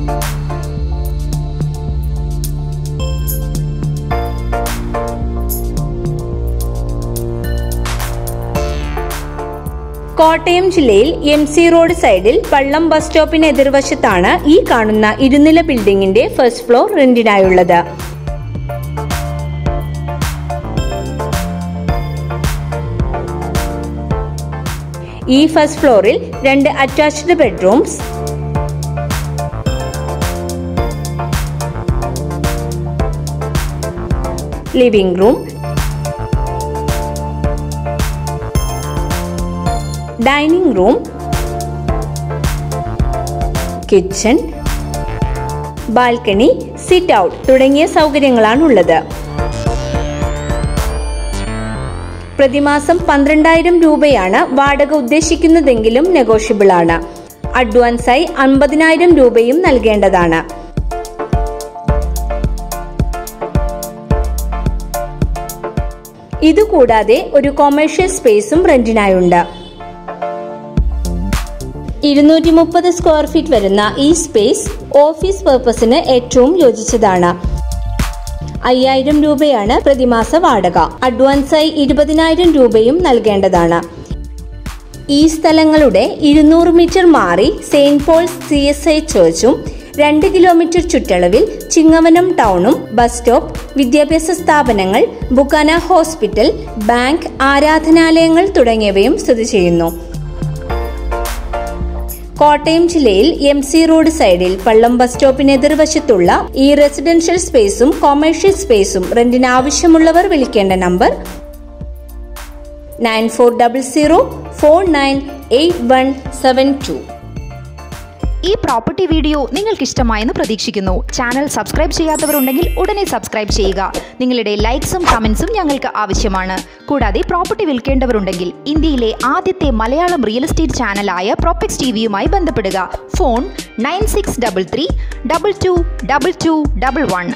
കോട്ടയം ജില്ലയിൽ M C road സൈഡിൽ പള്ളം bus സ്റ്റോപ്പിന് എതിർവശത്താണ് ഈ കാണുന്ന ഇരുനില ബിൽഡിംഗിന്റെ ഫസ്റ്റ് ഫ്ലോർ റെന്റിനായുള്ളത് ഈ ഫസ്റ്റ് ഫ്ലോറിൽ രണ്ട് attached bedrooms living room dining room kitchen balcony sit out തുടങ്ങിയ സൗകര്യങ്ങളാണ് ഉള്ളത് പ്രതിമാസം പന്ത്രണ്ടായിരം രൂപയാണ് വാടക ഉദ്ദേശിക്കുന്നതെങ്കിലും നെഗോഷ്യബിൾ ആണ് അഡ്വാൻസായി അൻപതിനായിരം രൂപയും നൽകേണ്ടതാണ് ഇതുകൂടാതെ ഒരു കൊമേഴ്ഷ്യൽ സ്പേസും റെന്റിനായുണ്ട് ഇരുന്നൂറ്റി മുപ്പത് സ്ക്വയർ ഫീറ്റ് വരുന്ന ഈ സ്പേസ് ഓഫീസ് പർപ്പസിന് ഏറ്റവും യോജിച്ചതാണ് അയ്യായിരം രൂപയാണ് പ്രതിമാസ വാടക അഡ്വാൻസായി ഇരുപതിനായിരം രൂപയും നൽകേണ്ടതാണ് ഈ സ്ഥലങ്ങളുടെ ഇരുന്നൂറ് മീറ്റർ മാറി Saint Paul's C S I ചർച്ചും രണ്ട് കിലോമീറ്റർ ചുറ്റളവിൽ ചിങ്ങവനം ടൗണും ബസ് സ്റ്റോപ്പ് വിദ്യാഭ്യാസ സ്ഥാപനങ്ങൾ ബുക്കാന ഹോസ്പിറ്റൽ ബാങ്ക് ആരാധനാലയങ്ങൾ തുടങ്ങിയവയും സ്ഥിതി ചെയ്യുന്നു കോട്ടയം ജില്ലയിൽ എം സി റോഡ് സൈഡിൽ പള്ളം ബസ് സ്റ്റോപ്പിന് എതിർവശത്തുള്ള ഈ റെസിഡൻഷ്യൽ സ്പേസും കൊമേഴ്ഷ്യൽ സ്പേസും റെന്റിന് ആവശ്യമുള്ളവർ വിളിക്കേണ്ട number nine four double zero four nine eight one seven two ഈ പ്രോപ്പർട്ടി വീഡിയോ നിങ്ങൾക്ക് ഇഷ്ടമായെന്ന് പ്രതീക്ഷിക്കുന്നു ചാനൽ സബ്സ്ക്രൈബ് ചെയ്യാത്തവരുണ്ടെങ്കിൽ ഉടനെ സബ്സ്ക്രൈബ് ചെയ്യുക നിങ്ങളുടെ ലൈക്സും കമൻസും ഞങ്ങൾക്ക് ആവശ്യമാണ് കൂടാതെ പ്രോപ്പർട്ടി വിൽക്കേണ്ടവരുണ്ടെങ്കിൽ ഇന്ത്യയിലെ ആദ്യത്തെ മലയാളം റിയൽ എസ്റ്റേറ്റ് ചാനലായ പ്രോപ്പക്സ് ടി വിയുമായി ബന്ധപ്പെടുക phone nine six double three double two double two double one